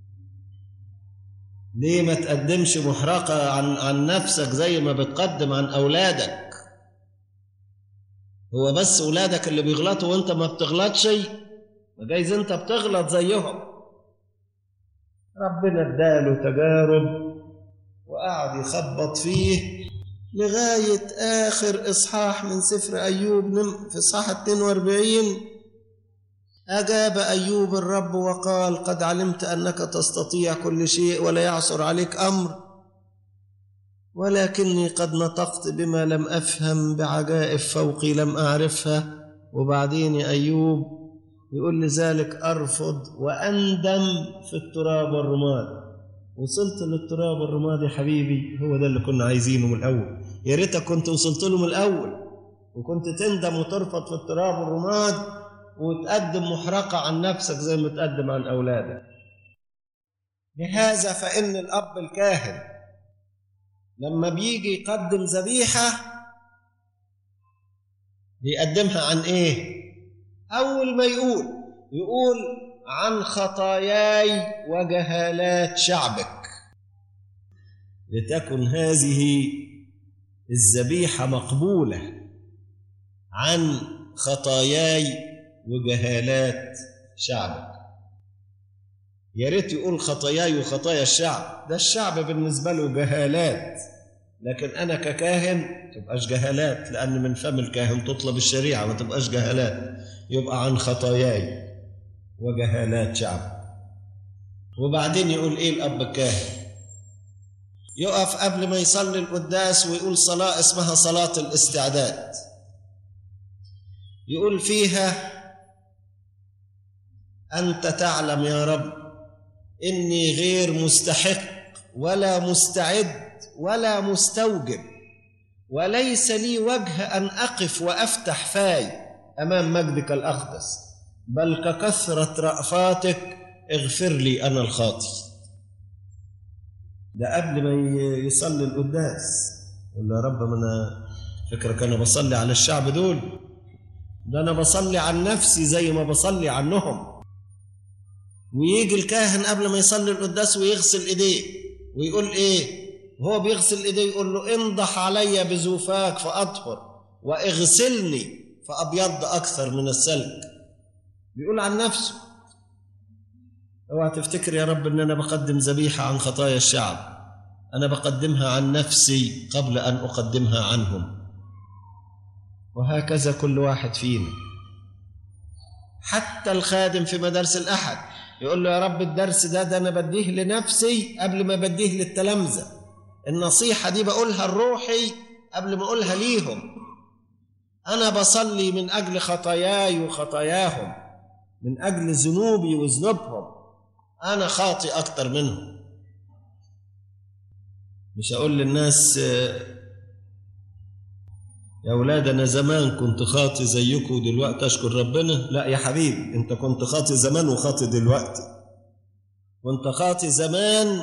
[SPEAKER 2] ليه ما تقدمش محرقة عن عن نفسك زي ما بتقدم عن أولادك هو بس ولادك اللي بيغلطوا وانت ما بتغلطش ما جايز انت بتغلط زيهم ربنا اداله تجارب وقعد يخبط فيه لغاية آخر إصحاح من سفر أيوب في إصحاح 42 أجاب أيوب الرب وقال قد علمت أنك تستطيع كل شيء ولا يعثر عليك أمر ولكني قد نطقت بما لم أفهم بعجائب فوقي لم أعرفها وبعدين يا أيوب يقول لذلك أرفض وأندم في التراب والرماد وصلت للتراب والرماد يا حبيبي هو ده اللي كنا عايزينه من الأول يا ريتك كنت وصلت له من الأول وكنت تندم وترفض في التراب والرماد وتقدم محرقة عن نفسك زي ما تقدم عن أولادك لهذا فإن الأب الكاهن لما بيجي يقدم ذبيحة بيقدمها عن إيه؟ أول ما يقول يقول عن خطاياي وجهالات شعبك لتكن هذه الذبيحة مقبولة عن خطاياي وجهالات شعبك يا ريت يقول خطاياي وخطايا الشعب ده الشعب بالنسبة له جهالات لكن أنا ككاهن تبقاش جهالات لأن من فم الكاهن تطلب الشريعة ما تبقاش جهالات يبقى عن خطاياي وجهالات شعب وبعدين يقول إيه الأب الكاهن يقف قبل ما يصلي القداس ويقول صلاة اسمها صلاة الاستعداد يقول فيها أنت تعلم يا رب إني غير مستحق ولا مستعد ولا مستوجب وليس لي وجه أن أقف وأفتح فاي أمام مجدك الأقدس بل ككثرة رأفاتك اغفر لي أنا الخاطي ده قبل ما يصلي القداس يقول له يا رب ما أنا فكرك أنا بصلي على الشعب دول ده أنا بصلي عن نفسي زي ما بصلي عنهم ويجي الكاهن قبل ما يصلي القداس ويغسل ايديه ويقول ايه وهو بيغسل ايديه يقول له انضح علي بزوفاك فاطهر واغسلني فابيض اكثر من السلك بيقول عن نفسه اوعى تفتكر يا رب ان انا بقدم ذبيحه عن خطايا الشعب انا بقدمها عن نفسي قبل ان اقدمها عنهم وهكذا كل واحد فينا حتى الخادم في مدارس الاحد يقول له يا رب الدرس ده ده انا بديه لنفسي قبل ما بديه للتلامذه النصيحه دي بقولها لروحي قبل ما اقولها ليهم انا بصلي من اجل خطاياي وخطاياهم من اجل ذنوبي وذنوبهم انا خاطي اكتر منهم مش اقول للناس يا اولاد انا زمان كنت خاطي زيكم ودلوقتي اشكر ربنا لا يا حبيبي انت كنت خاطي زمان وخاطي دلوقتي كنت خاطي زمان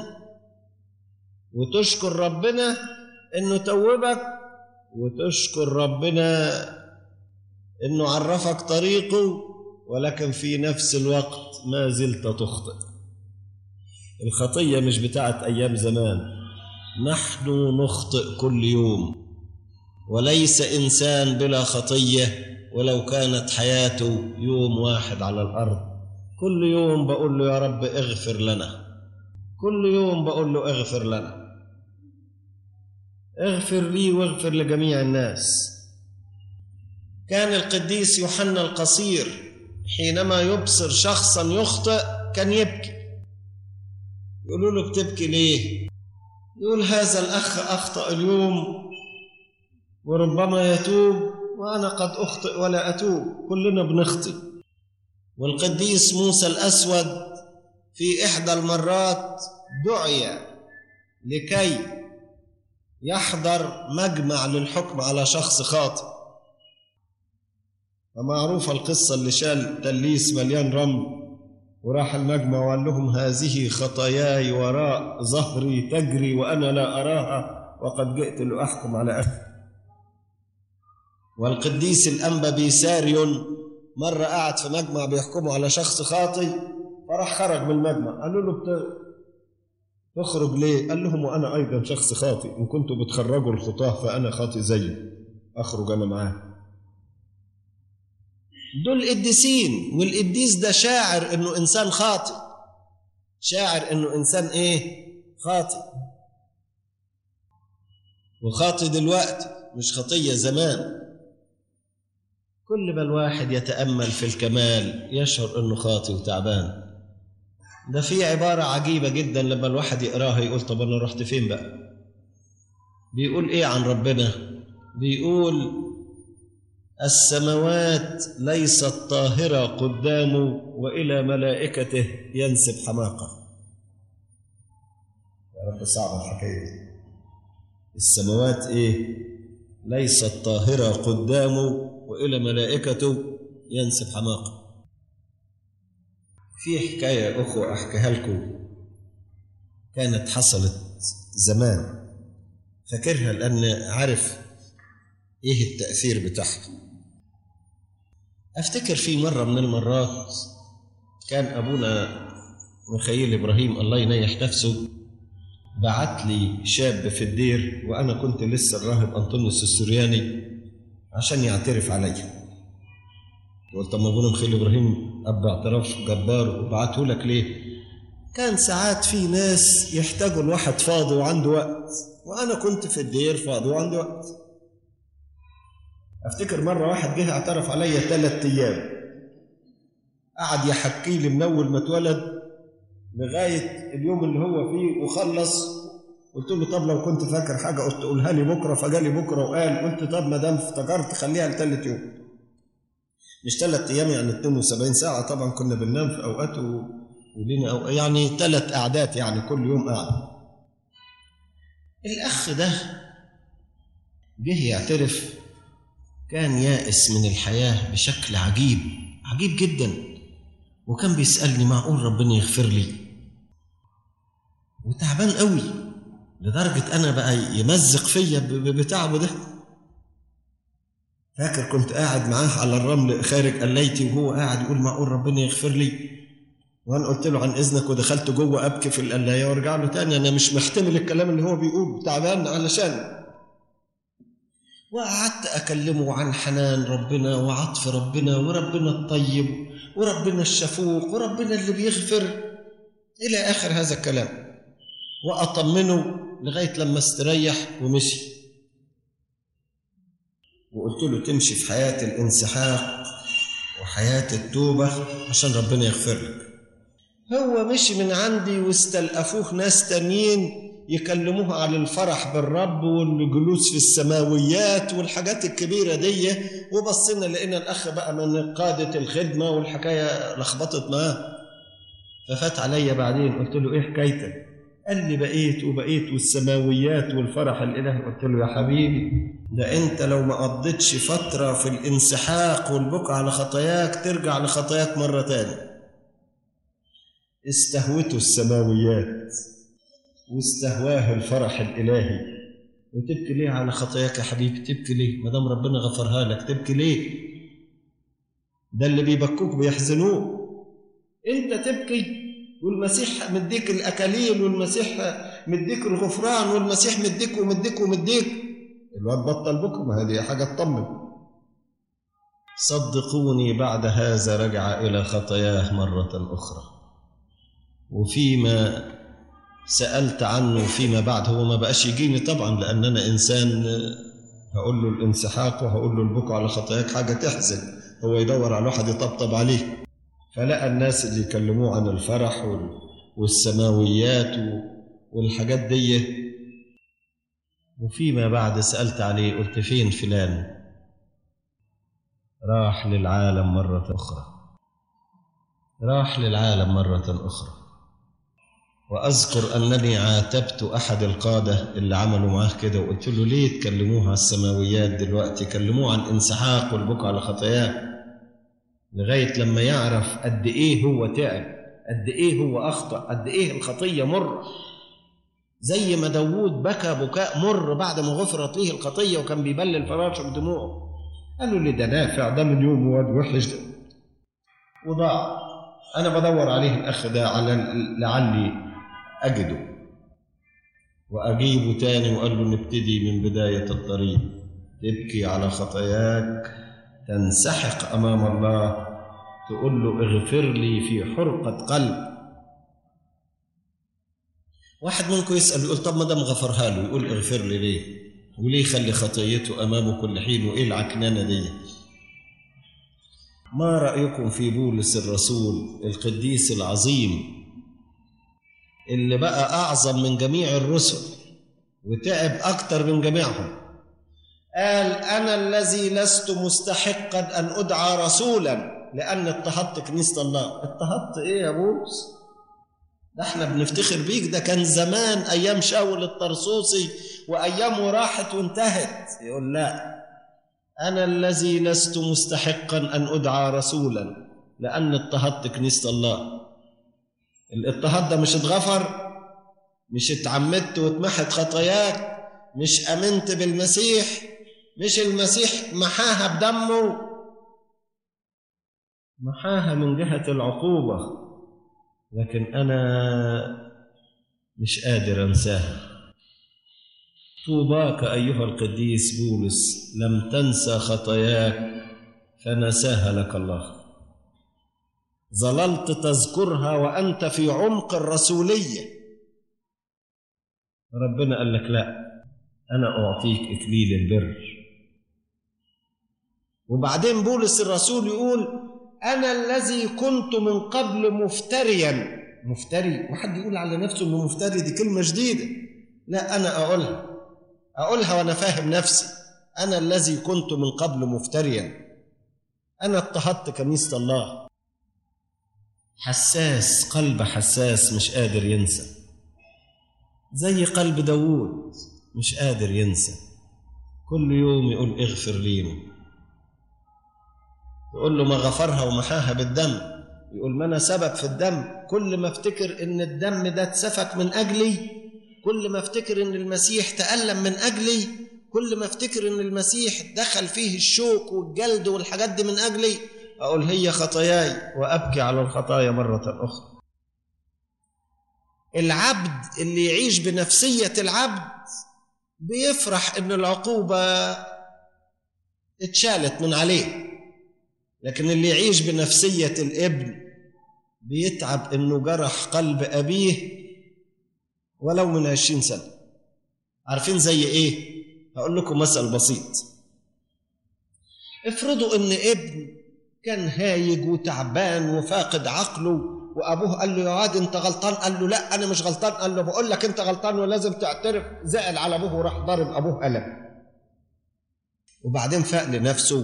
[SPEAKER 2] وتشكر ربنا انه توبك وتشكر ربنا انه عرفك طريقه ولكن في نفس الوقت ما زلت تخطئ الخطيه مش بتاعت ايام زمان نحن نخطئ كل يوم وليس انسان بلا خطيه ولو كانت حياته يوم واحد على الارض كل يوم بقول له يا رب اغفر لنا كل يوم بقول له اغفر لنا اغفر لي واغفر لجميع الناس كان القديس يوحنا القصير حينما يبصر شخصا يخطئ كان يبكي يقولوا له بتبكي ليه يقول هذا الاخ اخطا اليوم وربما يتوب وانا قد اخطئ ولا اتوب كلنا بنخطئ والقديس موسى الاسود في احدى المرات دعي لكي يحضر مجمع للحكم على شخص خاطئ فمعروفة القصة اللي شال تليس مليان رمل وراح المجمع وقال لهم هذه خطاياي وراء ظهري تجري وأنا لا أراها وقد جئت لأحكم على أهلي والقديس الأنبا بيساريون مرة قعد في مجمع بيحكموا على شخص خاطي فراح خرج من المجمع قالوا له بت... تخرج ليه؟ قال لهم وأنا أيضا شخص خاطي إن كنتوا بتخرجوا الخطاة فأنا خاطي زيه أخرج أنا معاه دول قديسين والقديس ده شاعر انه انسان خاطئ شاعر انه انسان ايه خاطئ وخاطئ دلوقتي مش خطيه زمان كل ما الواحد يتامل في الكمال يشعر انه خاطئ وتعبان ده في عباره عجيبه جدا لما الواحد يقراها يقول طب انا رحت فين بقى بيقول ايه عن ربنا بيقول السماوات ليست طاهرة قدامه وإلى ملائكته ينسب حماقة يا رب صعب الحكاية دي السماوات إيه ليست طاهرة قدامه وإلى ملائكته ينسب حماقة في حكاية أخوة أحكيها لكم كانت حصلت زمان فاكرها لأن عارف إيه التأثير بتاعها أفتكر في مرة من المرات كان أبونا مخيل إبراهيم الله ينيح نفسه بعت لي شاب في الدير وأنا كنت لسه الراهب أنطونيوس السورياني عشان يعترف عليا قلت طب أبونا مخيل إبراهيم أب اعتراف جبار وبعته لك ليه؟ كان ساعات في ناس يحتاجوا الواحد فاضي وعنده وقت وأنا كنت في الدير فاضي وعندي وقت افتكر مره واحد جه اعترف عليا ثلاث ايام قعد يحكي لي من اول ما اتولد لغايه اليوم اللي هو فيه وخلص قلت له طب لو كنت فاكر حاجه قلت قولها لي بكره فجالي بكره وقال قلت طب ما دام افتكرت خليها لثالث يوم مش ثلاث ايام يعني 72 ساعه طبعا كنا بننام في اوقات و... ولينا أو يعني ثلاث قعدات يعني كل يوم قعده الاخ ده جه يعترف كان يائس من الحياة بشكل عجيب عجيب جدا وكان بيسألني معقول ربنا يغفر لي وتعبان قوي لدرجة أنا بقى يمزق فيا بتعبه ده فاكر كنت قاعد معاه على الرمل خارج قليتي وهو قاعد يقول معقول ربنا يغفر لي وانا قلت له عن اذنك ودخلت جوه ابكي في القلايه وارجع له تاني انا مش محتمل الكلام اللي هو بيقوله تعبان علشان وقعدت أكلمه عن حنان ربنا وعطف ربنا وربنا الطيب وربنا الشفوق وربنا اللي بيغفر إلى آخر هذا الكلام وأطمنه لغاية لما استريح ومشي وقلت له تمشي في حياة الانسحاق وحياة التوبة عشان ربنا يغفر لك هو مشي من عندي واستلقفوه ناس تانيين يكلموها على الفرح بالرب والجلوس في السماويات والحاجات الكبيرة دي وبصينا لقينا الأخ بقى من قادة الخدمة والحكاية لخبطت معاه ففات عليا بعدين قلت له إيه حكايتك؟ قال لي بقيت وبقيت والسماويات والفرح الإلهي قلت له يا حبيبي ده أنت لو ما قضيتش فترة في الانسحاق والبكاء على خطاياك ترجع لخطاياك مرة تانية استهوته السماويات واستهواه الفرح الإلهي وتبكي ليه على خطاياك يا حبيبي تبكي ليه ما دام ربنا غفرها لك تبكي ليه ده اللي بيبكوك بيحزنوك انت تبكي والمسيح مديك الاكاليل والمسيح مديك الغفران والمسيح مديك ومديك ومديك الواد بطل بكره ما هذه حاجه تطمن صدقوني بعد هذا رجع الى خطاياه مره اخرى وفيما سألت عنه فيما بعد هو ما بقاش يجيني طبعا لأن أنا إنسان هقول له الانسحاق وهقول له البكاء على خطاياك حاجة تحزن هو يدور على واحد يطبطب عليه فلقى الناس اللي يكلموه عن الفرح والسماويات والحاجات دي وفيما بعد سألت عليه قلت فين فلان راح للعالم مرة أخرى راح للعالم مرة أخرى وأذكر أنني عاتبت أحد القادة اللي عملوا معاه كده وقلت له ليه تكلموه على السماويات دلوقتي كلموه عن الانسحاق والبكاء على خطاياه لغاية لما يعرف قد إيه هو تعب قد إيه هو أخطأ قد إيه الخطية مر زي ما داوود بكى بكاء مر بعد ما غفرت له الخطية وكان بيبلل فراشه بدموعه قالوا لي ده نافع ده من يوم واد وحش ده وضاع أنا بدور عليه الأخ ده على لعلي أجده وأجيبه تاني وقال له نبتدي من بداية الطريق تبكي على خطاياك تنسحق أمام الله تقول له اغفر لي في حرقة قلب واحد منكم يسأل يقول طب ما دام غفرها له يقول اغفر لي ليه وليه يخلي خطيته أمامه كل حين وإيه العكنانة دي ما رأيكم في بولس الرسول القديس العظيم اللي بقى أعظم من جميع الرسل وتعب أكتر من جميعهم قال أنا الذي لست مستحقا أن أدعى رسولا لأن اضطهدت كنيسة الله اضطهدت إيه يا بولس ده احنا بنفتخر بيك ده كان زمان أيام شاول الطرسوسي وأيامه راحت وانتهت يقول لا أنا الذي لست مستحقا أن أدعى رسولا لأن اضطهدت كنيسة الله الاضطهاد ده مش اتغفر مش اتعمدت واتمحت خطاياك مش امنت بالمسيح مش المسيح محاها بدمه محاها من جهة العقوبة لكن أنا مش قادر أنساها طوباك أيها القديس بولس لم تنسى خطاياك فنساها لك الله ظللت تذكرها وأنت في عمق الرسولية ربنا قال لك لا أنا أعطيك إكليل البر وبعدين بولس الرسول يقول أنا الذي كنت من قبل مفتريا مفتري وحد يقول على نفسه إنه مفتري دي كلمة جديدة لا أنا أقولها أقولها وأنا فاهم نفسي أنا الذي كنت من قبل مفتريا أنا اضطهدت كنيسة الله حساس قلب حساس مش قادر ينسى زي قلب داوود مش قادر ينسى كل يوم يقول اغفر لينا يقول له ما غفرها ومحاها بالدم يقول ما انا سبب في الدم كل ما افتكر ان الدم ده اتسفك من اجلي كل ما افتكر ان المسيح تألم من اجلي كل ما افتكر ان المسيح دخل فيه الشوك والجلد والحاجات دي من اجلي اقول هي خطاياي وابكي على الخطايا مره اخرى العبد اللي يعيش بنفسيه العبد بيفرح ان العقوبه اتشالت من عليه لكن اللي يعيش بنفسيه الابن بيتعب انه جرح قلب ابيه ولو من عشرين سنه عارفين زي ايه هقول لكم مثل بسيط افرضوا ان ابن كان هايج وتعبان وفاقد عقله وابوه قال له يا واد انت غلطان قال له لا انا مش غلطان قال له بقول لك انت غلطان ولازم تعترف زعل على ابوه وراح ضارب ابوه قلم وبعدين فاق لنفسه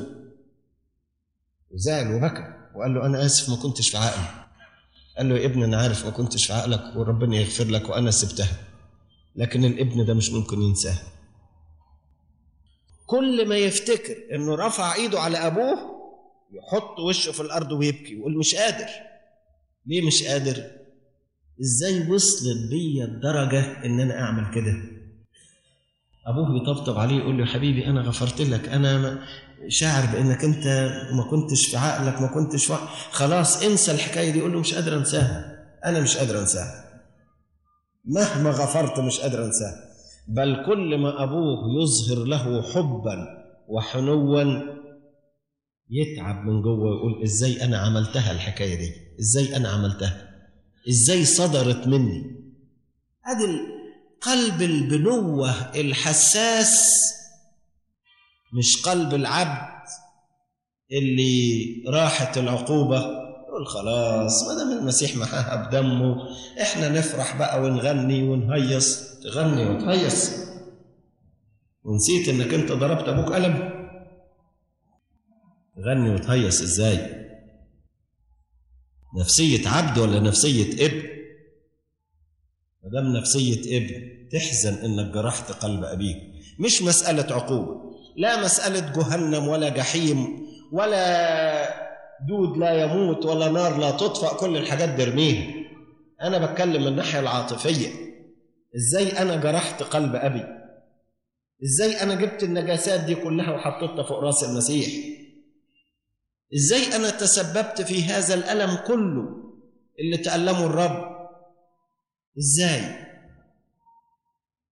[SPEAKER 2] وزعل وبكى وقال له انا اسف ما كنتش في عقلي قال له يا ابني انا عارف ما كنتش في عقلك وربنا يغفر لك وانا سبتها لكن الابن ده مش ممكن ينساها كل ما يفتكر انه رفع ايده على ابوه يحط وشه في الارض ويبكي ويقول مش قادر ليه مش قادر ازاي وصلت بيا الدرجه ان انا اعمل كده ابوه يطبطب عليه يقول له يا حبيبي انا غفرت لك انا شاعر بانك انت ما كنتش في عقلك ما كنتش في خلاص انسى الحكايه دي يقول له مش قادر انساها انا مش قادر انساها مهما غفرت مش قادر انساها بل كل ما ابوه يظهر له حبا وحنوا يتعب من جوه ويقول ازاي انا عملتها الحكايه دي ازاي انا عملتها ازاي صدرت مني ادي قلب البنوه الحساس مش قلب العبد اللي راحت العقوبه يقول خلاص ما دام المسيح محاها بدمه احنا نفرح بقى ونغني ونهيص تغني وتهيص ونسيت انك انت ضربت ابوك قلم تغني وتهيص ازاي نفسية عبد ولا نفسية ابن ما دام نفسية ابن تحزن انك جرحت قلب ابيك مش مسألة عقوبة لا مسألة جهنم ولا جحيم ولا دود لا يموت ولا نار لا تطفأ كل الحاجات دي ارميها أنا بتكلم من الناحية العاطفية إزاي أنا جرحت قلب أبي إزاي أنا جبت النجاسات دي كلها وحطيتها فوق رأس المسيح إزاي أنا تسببت في هذا الألم كله اللي تألمه الرب إزاي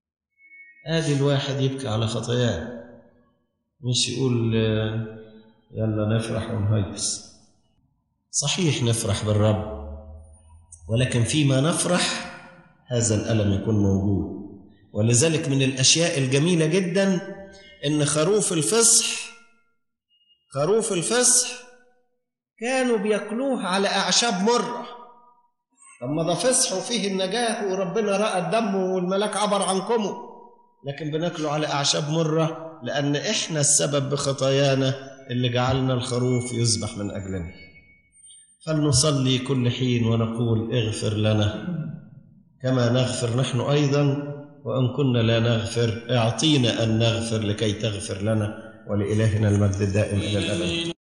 [SPEAKER 2] آدي الواحد يبكي على خطاياه مش يقول يلا نفرح ونهيص صحيح نفرح بالرب ولكن فيما نفرح هذا الألم يكون موجود ولذلك من الأشياء الجميلة جدا إن خروف الفصح خروف الفصح كانوا بياكلوه على أعشاب مرة لما ده فصح وفيه النجاة وربنا رأى الدم والملاك عبر عنكم لكن بناكله على أعشاب مرة لأن إحنا السبب بخطايانا اللي جعلنا الخروف يذبح من أجلنا فلنصلي كل حين ونقول اغفر لنا كما نغفر نحن أيضا وإن كنا لا نغفر اعطينا أن نغفر لكي تغفر لنا ولإلهنا المجد الدائم إلى الأبد